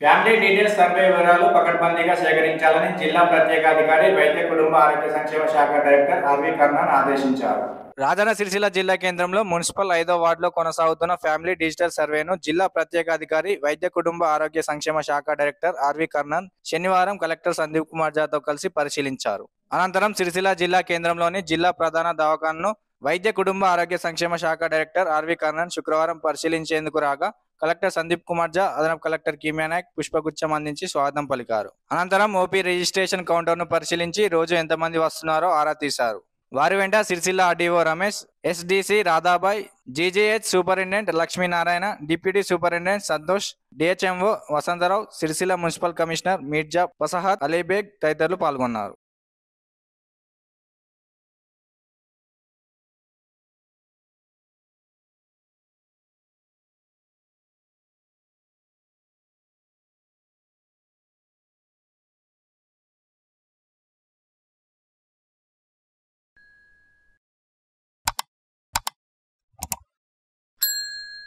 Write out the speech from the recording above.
family details survey వివరాలు పకడ్బందీగా సేకరించాలని జిల్లా ప్రత్యేకాధికారి వైద్య కుటుంబ ఆరోగ్య సంక్షేమ శాఖ డైరెక్టర్ ఆర్వి కర్ణన్ ఆదేశించారు రాజన్న సిరిసిల్ల జిల్లా కేంద్రంలో మున్సిపల్ ఐదో వార్డులో కొనసాగుతున్న ఫ్యామిలీ డిజిటల్ సర్వేను జిల్లా ప్రత్యేకాధికారి వైద్య కుటుంబ ఆరోగ్య సంక్షేమ శాఖ డైరెక్టర్ ఆర్వి కర్ణన్ శనివారం కలెక్టర్ సందీప్ కుమార్ ఝాతో కలిసి పరిశీలించారు అనంతరం సిరిసిల్ల జిల్లా కేంద్రంలోని జిల్లా ప్రధాన దవాఖానను వైద్య కుటుంబ ఆరోగ్య సంక్షేమ శాఖ డైరెక్టర్ ఆర్వి కర్ణన్ శుక్రవారం పరిశీలించేందుకు రాగా కలెక్టర్ సందీప్ కుమార్ ఝా అదనపు కలెక్టర్ కీమియా నాయక్ పుష్పగుచ్చం అందించి స్వాగతం పలికారు అనంతరం ఓపీ రిజిస్ట్రేషన్ కౌంటర్ ను పరిశీలించి రోజు ఎంతమంది వస్తున్నారో ఆరా తీశారు వారి వెంట Sircilla RDO Ramesh SDC Radhabai GGH superintendent Lakshminarayana deputy superintendent Santosh DHMO Vasantharao Sircilla municipal commissioner Mirza Vasahat Alibeg తదితరులు పాల్గొన్నారు